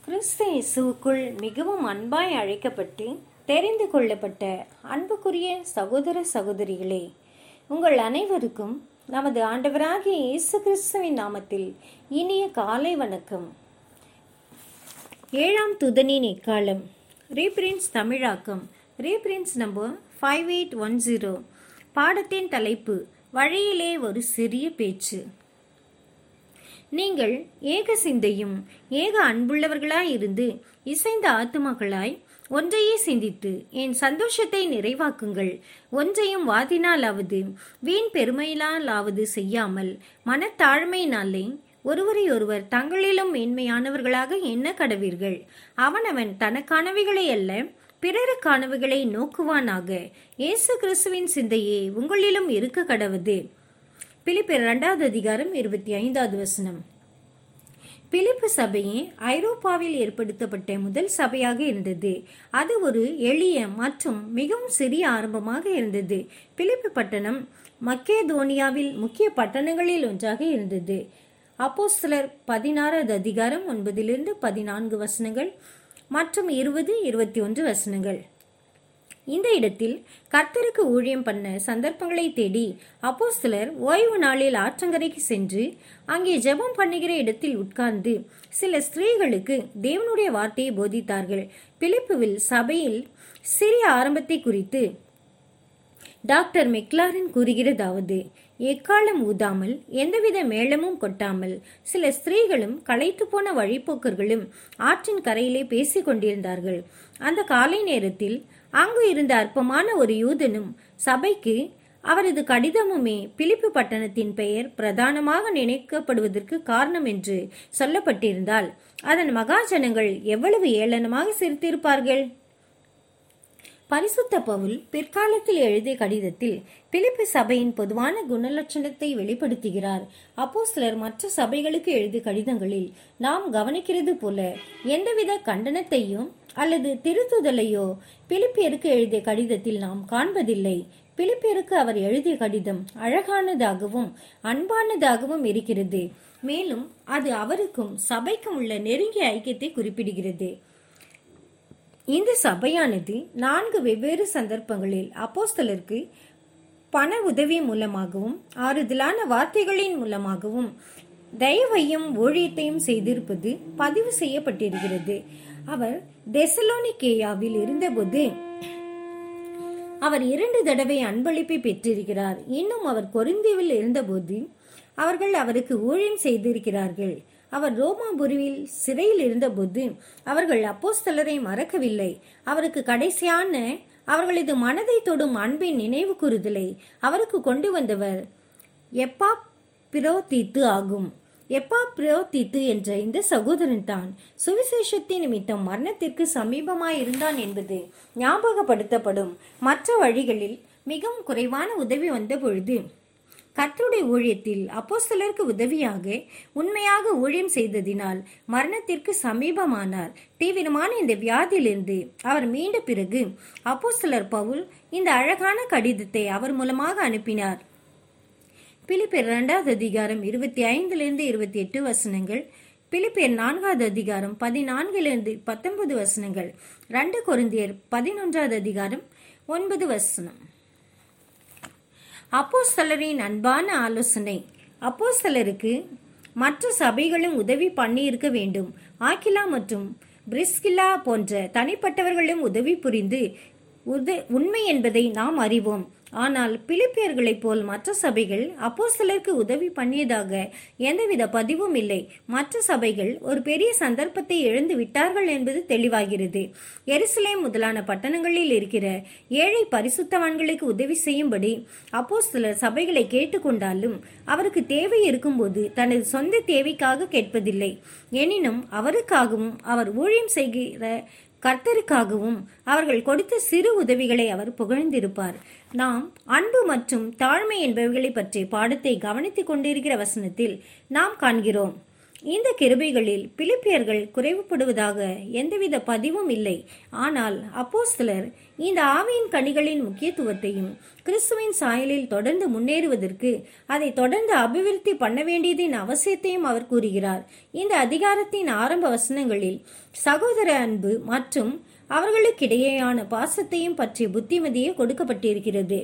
கிறிஸ்து இயேசுவுக்குள் மிகவும் அன்பாய் அழைக்கப்பட்டு தெரிந்து கொள்ளப்பட்ட அன்புக்குரிய சகோதர சகோதரிகளே உங்கள் அனைவருக்கும் நமது ஆண்டவராகிய இயேசு கிறிஸ்துவின் நாமத்தில் இனிய காலை வணக்கம் ஏழாம் துதனின் எக்காலம் ரீபிரின்ஸ் தமிழாக்கம் reprints number five eight one zero பாடத்தின் தலைப்பு வழியிலே ஒரு சிறிய பேச்சு நீங்கள் ஏக சிந்தையும் ஏக அன்புள்ளவர்களாய் இருந்து இசைந்த ஆத்துமாக்களாய் ஒன்றையே சிந்தித்து என் சந்தோஷத்தை நிறைவாக்குங்கள் ஒன்றையும் வாதினாலாவது வீண் பெருமையிலாலாவது செய்யாமல் மனத்தாழ்மையினாலே ஒருவரை ஒருவர் தங்களிலும் மேன்மையானவர்களாக எண்ண கடவீர்கள் அவனவன் தனக்கானவைகளை அல்ல பிறருக்கானவைகளை நோக்குவானாக இயேசு கிறிஸ்துவின் சிந்தையே உங்களிலும் இருக்க கடவுது பிலிப்பியர் இரண்டாவது அதிகாரம் இருபத்தி ஐந்தாவது வசனம் பிலிப்பு சபையே ஐரோப்பாவில் ஏற்படுத்தப்பட்ட முதல் சபையாக இருந்தது அது ஒரு எளிய மற்றும் மிகவும் சிறிய ஆரம்பமாக இருந்தது பிலிப்பு பட்டணம் மக்கேதோனியாவில் முக்கிய பட்டணங்களில் ஒன்றாக இருந்தது அப்போஸ்தலர் பதினாறாவது அதிகாரம் ஒன்பதிலிருந்து பதினான்கு வசனங்கள் மற்றும் இருபது இருபத்தி ஒன்று வசனங்கள் இந்த இடத்தில் கர்த்தருக்கு ஊழியம் பண்ண சந்தர்ப்பங்களை தேடி அப்போஸ்தலர் ஓய்வு நாளில் ஆற்றங்கரைக்கு சென்று அங்கே ஜெபம் பண்ணுகிற இடத்தில் உட்கார்ந்து சில ஸ்திரீகளுக்கு தேவனுடைய வார்த்தையை போதித்தார்கள் பிலிப்புவில் சபையில் சிறிய ஆரம்பத்தை குறித்து டாக்டர் மெக்லாரன் கூறுகிறதாவது எக்காலம் ஊதாமல் எந்தவித மேளமும் கொட்டாமல் சில ஸ்திரீகளும் களைத்து போன வழிப்போக்கர்களும் ஆற்றின் கரையிலே பேசிக் கொண்டிருந்தார்கள் அந்த காலை நேரத்தில் அங்கு இருந்த அற்பமான ஒரு யூதனும் சபைக்கு அவரது கடிதமுமே பிலிப்பு பட்டணத்தின் பெயர் பிரதானமாக நினைக்கப்படுவதற்கு காரணம் என்று சொல்லப்பட்டிருந்தால் அதன் மகாஜனங்கள் எவ்வளவு ஏளனமாக சிரித்திருப்பார்கள் பரிசுத்த பவுல் பிற்காலத்தில் எழுதிய கடிதத்தில் பிலிப்பு சபையின் பொதுவான குணலட்சணத்தை வெளிப்படுத்துகிறார் அப்போ சிலர் மற்ற சபைகளுக்கு எழுதிய கடிதங்களில் நாம் கவனிக்கிறது போல எந்தவித கண்டனத்தையும் அல்லது திருத்துதலையோ பிலிப்பியருக்கு எழுதிய கடிதத்தில் நாம் காண்பதில்லை பிலிப்பியருக்கு அவர் எழுதிய கடிதம் அழகானதாகவும் அன்பானதாகவும் இருக்கிறது மேலும் அது அவருக்கும் சபைக்கும் உள்ள நெருங்கிய ஐக்கியத்தை குறிப்பிடுகிறது இந்த சபையானது நான்கு வெவ்வேறு சந்தர்ப்பங்களில் அப்போஸ்தலருக்கு பண உதவி மூலமாகவும் ஆறுதலான வார்த்தைகளின் மூலமாகவும் தயவையும் ஊழியத்தையும் செய்திருப்பது பதிவு செய்யப்பட்டிருக்கிறது அவர் தெசலோனிகேயாவில் இருந்தபோது அவர் இரண்டு தடவை அன்பளிப்பை பெற்றிருக்கிறார் இன்னும் அவர் கொரிந்தியில் இருந்தபோது அவர்கள் அவருக்கு ஊழியம் செய்திருக்கிறார்கள் அவர் ரோமாபுரியில் சிறையில் இருந்தபோது அவர்கள் அப்போஸ்தலரை மறக்கவில்லை அவருக்கு கடைசியான அவர்களது மனதை தொடும் அன்பின் நினைவு கூறுதலை அவருக்கு கொண்டு வந்தவர் எப்பா பிரோதித்து ஆகும் எப்பா பிரோதித்து என்ற இந்த சகோதரன் தான் சுவிசேஷத்தின் நிமித்தம் மரணத்திற்கு சமீபமாய் இருந்தான் என்பது ஞாபகப்படுத்தப்படும் மற்ற வழிகளில் மிகவும் குறைவான உதவி வந்த பொழுது கர்த்தருடைய ஊழியத்தில் அப்போஸ்தலருக்கு உதவியாக உண்மையாக ஊழியம் செய்ததினால் மரணத்திற்கு சமீபமானார் தீவிரமான இந்த வியாதியிலிருந்து அவர் மீண்ட பிறகு அப்போஸ்தலர் பவுல் இந்த அழகான கடிதத்தை அவர் மூலமாக அனுப்பினார் பிலிப்பியர் இரண்டாவது அதிகாரம் இருபத்தி ஐந்திலிருந்து இருபத்தி எட்டு வசனங்கள் பிலிப்பியர் நான்காவது அதிகாரம் பதினான்கிலிருந்து பத்தொன்பது வசனங்கள் ரெண்டு கொருந்தியர் பதினொன்றாவது அதிகாரம் ஒன்பது வசனம் அப்போஸ்தலரின் அன்பான ஆலோசனை அப்போஸ்தலருக்கு மற்ற சபைகளும் உதவி பண்ணியிருக்க வேண்டும் ஆக்கிலா மற்றும் பிரிஸ்கிலா போன்ற தனிப்பட்டவர்களும் உதவி புரிந்து உத உண்மை என்பதை நாம் அறிவோம் ஆனால் பிலிப்பியர்களைப் போல் மற்ற சபைகள் அப்போஸ்தலருக்கு உதவி பண்ணியதாக எந்தவித பதிவும் இல்லை மற்ற சபைகள் ஒரு பெரிய சந்தர்ப்பத்தை இழந்து விட்டார்கள் என்பது தெளிவாகிறது எருசலேம் முதலான பட்டணங்களில் இருக்கிற ஏழை பரிசுத்தவான்களுக்கு உதவி செய்யும்படி அப்போஸ்தலர் சபைகளை கேட்டுக்கொண்டாலும் அவருக்கு தேவை இருக்கும்போது தனது சொந்த தேவைக்காக கேட்பதில்லை எனினும் அவருக்காகவும் அவர் ஊழியம் செய்கிற கர்த்தருக்காகவும் அவர்கள் கொடுத்த சிறு உதவிகளை அவர் புகழ்ந்திருப்பார் நாம் அன்பு மற்றும் தாழ்மை என்பவைகளை பற்றிய பாடத்தை கவனித்துக் கொண்டிருக்கிற வசனத்தில் நாம் காண்கிறோம் இந்த கிருபைகளில் பிலிப்பியர்கள் குறைவுபடுவதாக எந்தவித பதிவும் இல்லை ஆனால் அப்போஸ்தலர் இந்த ஆவியின் கனிகளின் முக்கியத்துவத்தையும் கிறிஸ்துவின் சாயலில் தொடர்ந்து முன்னேறுவதற்கு அதை தொடர்ந்து அபிவிருத்தி பண்ண வேண்டியதின் அவசியத்தையும் அவர் கூறுகிறார் இந்த அதிகாரத்தின் ஆரம்ப வசனங்களில் சகோதர அன்பு மற்றும் அவர்களுக்கிடையேயான பாசத்தையும் பற்றிய புத்திமதியே கொடுக்கப்பட்டிருக்கிறது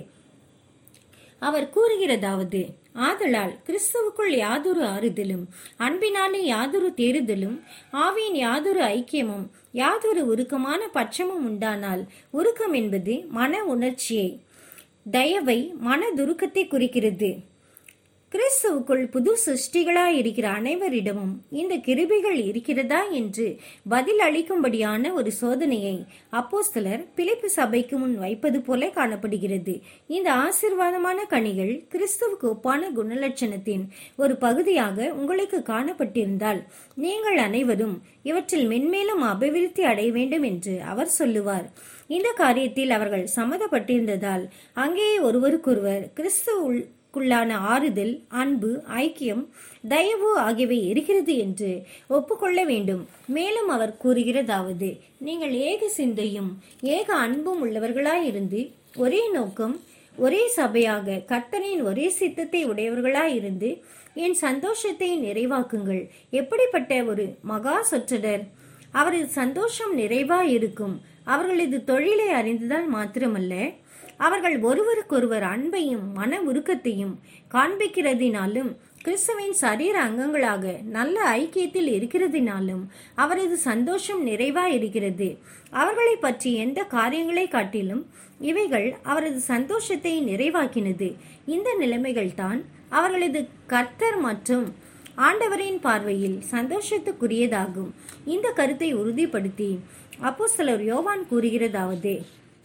அவர் கூறுகிறதாவது ஆதலால் கிறிஸ்துவுக்குள் யாதொரு ஆறுதலும் அன்பினாலே யாதொரு தேறுதலும் ஆவியின் யாதொரு ஐக்கியமும் யாதொரு உருக்கமான பட்சமும் உண்டானால் உருக்கம் என்பது மன உணர்ச்சியை தயவை மனதுருக்கத்தை குறிக்கிறது கிறிஸ்துவுக்குள் புது சிருஷ்டிகளாய் இருக்கிற அனைவரிடமும் இந்த கிருபிகள் இருக்கிறதா என்று பதில் அளிக்கும்படியான ஒரு சோதனையை அப்போஸ்தலர் பிலிப்பு சபைக்கு முன் வைப்பது போல காணப்படுகிறது இந்த ஆசிர்வாதமான கனிகள் கிறிஸ்துவுக்கு ஒப்பான குணலட்சணத்தின் ஒரு பகுதியாக உங்களுக்கு காணப்பட்டிருந்தால் நீங்கள் அனைவரும் இவற்றில் மென்மேலும் அபிவிருத்தி அடைய வேண்டும் என்று அவர் சொல்லுவார் இந்த காரியத்தில் அவர்கள் சம்மதப்பட்டிருந்ததால் அங்கேயே ஒருவருக்கொருவர் கிறிஸ்துவுள் க்குள்ளான ஆறுதல் அன்பு ஐக்கியம் தயவு ஆகியவை இருக்கிறது என்று ஒப்புக்கொள்ள வேண்டும் மேலும் அவர் கூறுகிறதாவது நீங்கள் ஏக சிந்தையும் ஏக அன்பும் உள்ளவர்களாயிருந்து ஒரே நோக்கம் ஒரே சபையாக கர்த்தரின் ஒரே சித்தத்தை உடையவர்களாயிருந்து என் சந்தோஷத்தை நிறைவாக்குங்கள் எப்படிப்பட்ட ஒரு மகா சொற்றடர் அவரது சந்தோஷம் நிறைவாயிருக்கும் அவர்களது தொழிலை அறிந்ததால் மாத்திரமல்ல அவர்கள் ஒருவருக்கொருவர் அன்பையும் மன உருக்கத்தையும் காண்பிக்கிறதினாலும் கிறிஸ்துவின் சரீர அங்கங்களாக நல்ல ஐக்கியத்தில் இருக்கிறதினாலும் அவரது சந்தோஷம் நிறைவாய் இருக்கிறது அவர்களை பற்றி எந்த காரியங்களை காட்டிலும் இவைகள் அவரது சந்தோஷத்தை நிறைவாக்கினது இந்த நிலைமைகள் தான் அவர்களது கர்த்தர் மற்றும் ஆண்டவரின் பார்வையில் சந்தோஷத்துக்குரியதாகும் இந்த கருத்தை உறுதிப்படுத்தி அப்போஸ்தலர் யோவான் கூறுகிறதாவது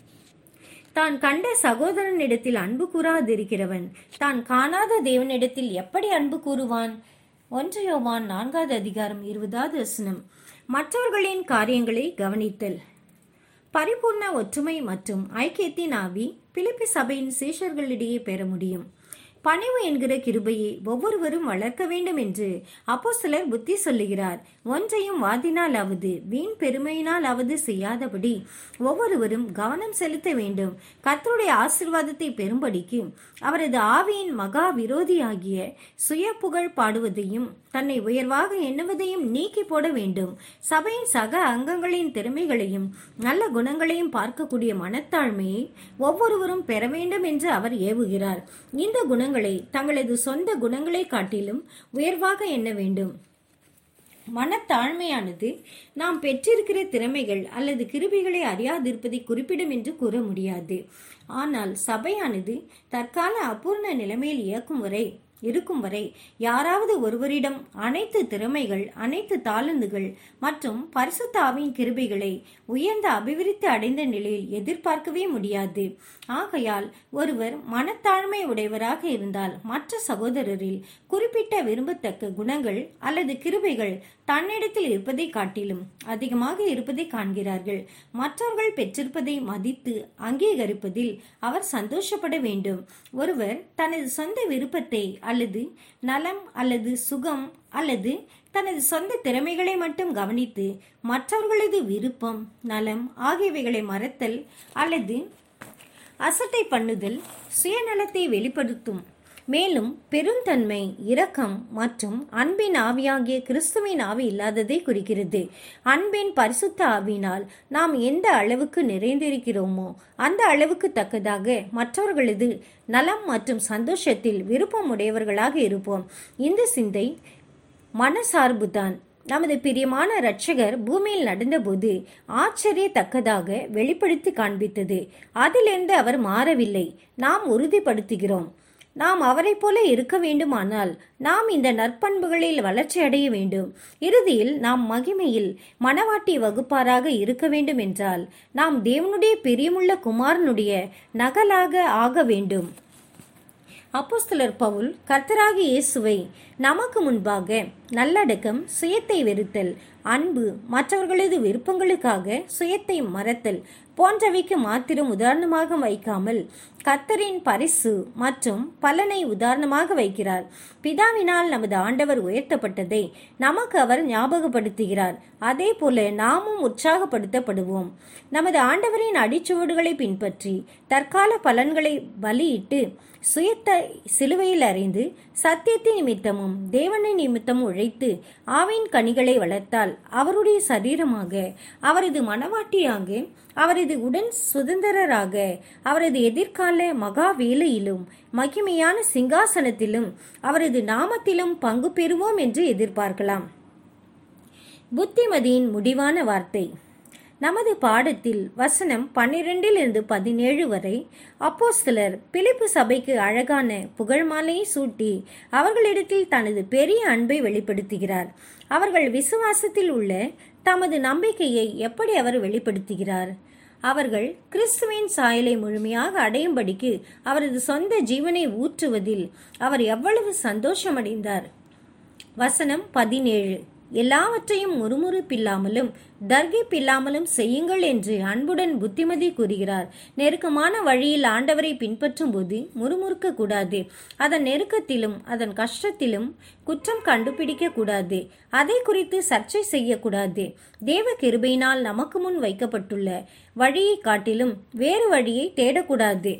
தான் கண்ட சகோதரனிடத்தில் அன்பு கூறாதிருக்கிறவன் தான் காணாத தேவனிடத்தில் எப்படி அன்பு கூறுவான் ஒன்று யோவான் நான்காவது அதிகாரம் இருபதாவது வசனம் மற்றவர்களின் காரியங்களை கவனித்தல் பரிபூர்ண ஒற்றுமை மற்றும் ஐக்கியத்தின் ஆவி பிலிப்பி சபையின் சீஷர்களிடையே பெற முடியும் பணிவு என்கிற கிருபையை ஒவ்வொருவரும் வளர்க்க வேண்டும் என்று அப்போஸ்தலர் புத்தி சொல்லுகிறார் ஒன்றையும் வாதினாலாவது வீண் பெருமையினாலாவது செய்யாதபடி ஒவ்வொருவரும் கவனம் செலுத்த வேண்டும் கர்த்தருடைய ஆசிர்வாதத்தை பெறும்படிக்கு அவரது ஆவியின் மகா விரோதியாகிய சுய புகழ் பாடுவதையும் தன்னை உயர்வாக எண்ணுவதையும் நீக்கி போட வேண்டும் சபையின் சக அங்கங்களின் திறமைகளையும் நல்ல குணங்களையும் பார்க்கக்கூடிய மனத்தாழ்மையை ஒவ்வொருவரும் பெற வேண்டும் என்று அவர் ஏவுகிறார் இந்த குணங்களை தங்களது சொந்த குணங்களை காட்டிலும் உயர்வாக எண்ண வேண்டும் மனத்தாழ்மையானது நாம் பெற்றிருக்கிற திறமைகள் அல்லது கிருபிகளை அறியாதிருப்பதை குறிப்பிடும் என்று கூற முடியாது ஆனால் சபையானது தற்கால அபூர்ண நிலைமையில் இயக்கும் வரை இருக்கும் வரை யாராவது ஒருவரிடம் அனைத்து திறமைகள் அனைத்து தாளந்துகள் மற்றும் பரிசுத்த ஆவியின் கிருபைகளை உயர்ந்த அபிவிருத்தி அடைந்த நிலையில் எதிர்பார்க்கவே முடியாது ஆகையால் ஒருவர் மனத்தாழ்மை உடையவராக இருந்தால் மற்ற சகோதரரில் குறிப்பிட்ட விரும்பத்தக்க குணங்கள் அல்லது கிருபைகள் தன்னிடத்தில் இருப்பதை காட்டிலும் அதிகமாக இருப்பதை காண்கிறார்கள் மற்றவர்கள் பெற்றிருப்பதை மதித்து அங்கீகரிப்பதில் அவர் சந்தோஷப்பட வேண்டும் ஒருவர் தனது சொந்த விருப்பத்தை அல்லது நலம் அல்லது சுகம் அல்லது தனது சொந்த திறமைகளை மட்டும் கவனித்து மற்றவர்களது விருப்பம் நலம் ஆகியவைகளை மறத்தல் அல்லது அசட்டை பண்ணுதல் சுயநலத்தை வெளிப்படுத்தும் மேலும் பெருந்தன்மை இரக்கம் மற்றும் அன்பின் ஆவியாகிய கிறிஸ்துவின் ஆவி இல்லாததை குறிக்கிறது அன்பின் பரிசுத்த ஆவியினால் நாம் எந்த அளவுக்கு நிறைந்திருக்கிறோமோ அந்த அளவுக்கு தக்கதாக மற்றவர்களது நலம் மற்றும் சந்தோஷத்தில் விருப்பம் உடையவர்களாக இருப்போம் இந்த சிந்தை மனசார்புதான் நமது பிரியமான இரட்சகர் பூமியில் நடந்தபோது ஆச்சரியத்தக்கதாக வெளிப்படுத்தி காண்பித்தது அதிலிருந்து அவர் மாறவில்லை நாம் உறுதிப்படுத்துகிறோம் நாம் அவரைப் போல இருக்க வேண்டுமானால் நாம் இந்த நற்பண்புகளில் வளர்ச்சி அடைய வேண்டும் இறுதியில் நாம் மகிமையில் மனவாட்டி வகுப்பாராக இருக்க வேண்டும் என்றால் நாம் தேவனுடைய பிரியமுள்ள குமாரனுடைய நகலாக ஆக வேண்டும் அப்போஸ்தலர் பவுல் கர்த்தராகிய இயேசுவை நமக்கு முன்பாக நல்லடக்கம் சுயத்தை வெறுத்தல் அன்பு மற்றவர்களது விருப்பங்களுக்காக சுயத்தை மறத்தல் போன்றவைக்கு மாத்திரம் உதாரணமாக வைக்காமல் கத்தரின் பரிசு மற்றும் பலனை உதாரணமாக வைக்கிறார் பிதாவினால் நமது ஆண்டவர் உயர்த்தப்பட்டதை நமக்கு அவர் ஞாபகப்படுத்துகிறார் அதே போல நாமும் உற்சாகப்படுத்தப்படுவோம் நமது ஆண்டவரின் அடிச்சுவடுகளை பின்பற்றி தற்கால பலன்களை பலியிட்டு சுயத்தை சிலுவையில் அறிந்து சத்தியத்தின் நிமித்தமும் தேவனை நிமித்தமும் உழைத்து ஆவின் கனிகளை வளர்த்தால் அவருடைய சரீரமாக அவரது மனவாட்டியாக அவரது உடன் சுதந்திரராக அவரது எதிர்கால மகா வேலையிலும் மகிமையான சிங்காசனத்திலும் அவரது நாமத்திலும் பங்கு பெறுவோம் என்று எதிர்பார்க்கலாம் புத்திமதியின் முடிவான வார்த்தை நமது பாடத்தில் வசனம் பன்னிரெண்டிலிருந்து பதினேழு வரை அப்போஸ்தலர் பிலிப்பு சபைக்கு அழகான புகழ் மாலையை சூட்டி அவர்களிடத்தில் தனது பெரிய அன்பை வெளிப்படுத்துகிறார் அவர்கள் விசுவாசத்தில் உள்ள தமது நம்பிக்கையை எப்படி அவர் வெளிப்படுத்துகிறார் அவர்கள் கிறிஸ்துவின் சாயலை முழுமையாக அடையும்படிக்கு அவரது சொந்த ஜீவனை ஊற்றுவதில் அவர் எவ்வளவு சந்தோஷமடைந்தார் வசனம் பதினேழு எல்லாவற்றையும் முறுமுறுப்பில்லாமலும் தர்கிப்பில்லாமலும் செய்யுங்கள் என்று அன்புடன் புத்திமதி கூறுகிறார் நெருக்கமான வழியில் ஆண்டவரை பின்பற்றும் போது முறுமுறுக்க கூடாது அதன் நெருக்கத்திலும் அதன் கஷ்டத்திலும் குற்றம் கண்டுபிடிக்க கூடாது அதை குறித்து சர்ச்சை செய்யக்கூடாது தேவ கிருபையினால் நமக்கு முன் வைக்கப்பட்டுள்ள வழியை காட்டிலும் வேறு வழியை தேடக்கூடாது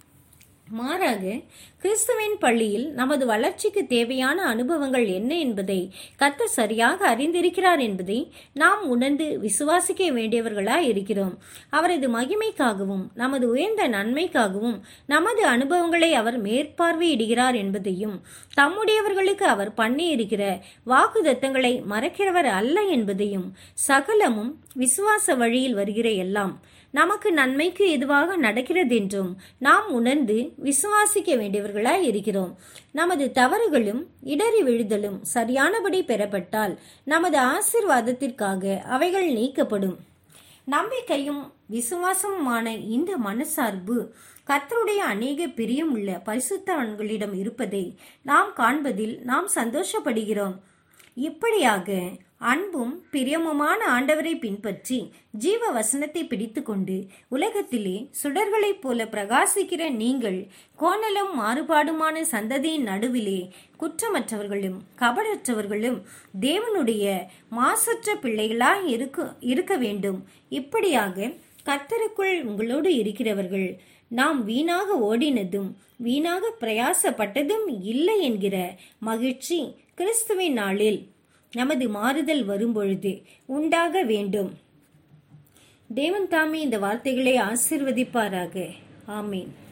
மாறாக கிறிஸ்துவின் பள்ளியில் நமது வளர்ச்சிக்கு தேவையான அனுபவங்கள் என்ன என்பதை கத்த சரியாக அறிந்திருக்கிறார் என்பதை நாம் உணர்ந்து விசுவாசிக்க வேண்டியவர்களாய் இருக்கிறோம் அவரது மகிமைக்காகவும் நமது உயர்ந்த நன்மைக்காகவும் நமது அனுபவங்களை அவர் மேற்பார்வையிடுகிறார் என்பதையும் தம்முடையவர்களுக்கு அவர் பண்ணியிருக்கிற வாக்குதத்தங்களை மறக்கிறவர் அல்ல என்பதையும் சகலமும் விசுவாச வழியில் வருகிற எல்லாம் நமக்கு நன்மைக்கு எதுவாக நடக்கிறது என்றும் நாம் உணர்ந்து விசுவாசிக்க வேண்டியவர்களாய் இருக்கிறோம் நமது தவறுகளும் இடறி விழுதலும் சரியானபடி பெறப்பட்டால் நமது ஆசிர்வாதத்திற்காக அவைகள் நீக்கப்படும் நம்பிக்கையும் விசுவாசமுமான இந்த மனசார்பு கர்த்தருடைய அநேக பிரியமுள்ள பரிசுத்தவன்களிடம் இருப்பதை நாம் காண்பதில் நாம் சந்தோஷப்படுகிறோம் இப்படியாக அன்பும் பிரியமுமான ஆண்டவரை பின்பற்றி ஜீவ வசனத்தை பிடித்துக்கொண்டு உலகத்திலே சுடர்களைப் போல பிரகாசிக்கிற நீங்கள் கோணலும் மாறுபாடுமான சந்ததியின் நடுவிலே குற்றமற்றவர்களும் கபடற்றவர்களும் தேவனுடைய மாசற்ற பிள்ளைகளாய் இருக்க இருக்க வேண்டும் இப்படியாக கர்த்தருக்குள் உங்களோடு இருக்கிறவர்கள் நாம் வீணாக ஓடினதும் வீணாக பிரயாசப்பட்டதும் இல்லை என்கிற மகிழ்ச்சி கிறிஸ்துவின் நாளில் நமது மாறுதல் வரும்பொழுது உண்டாக வேண்டும் தேவன் தாமே இந்த வார்த்தைகளை ஆசிர்வதிப்பாராக ஆமீன்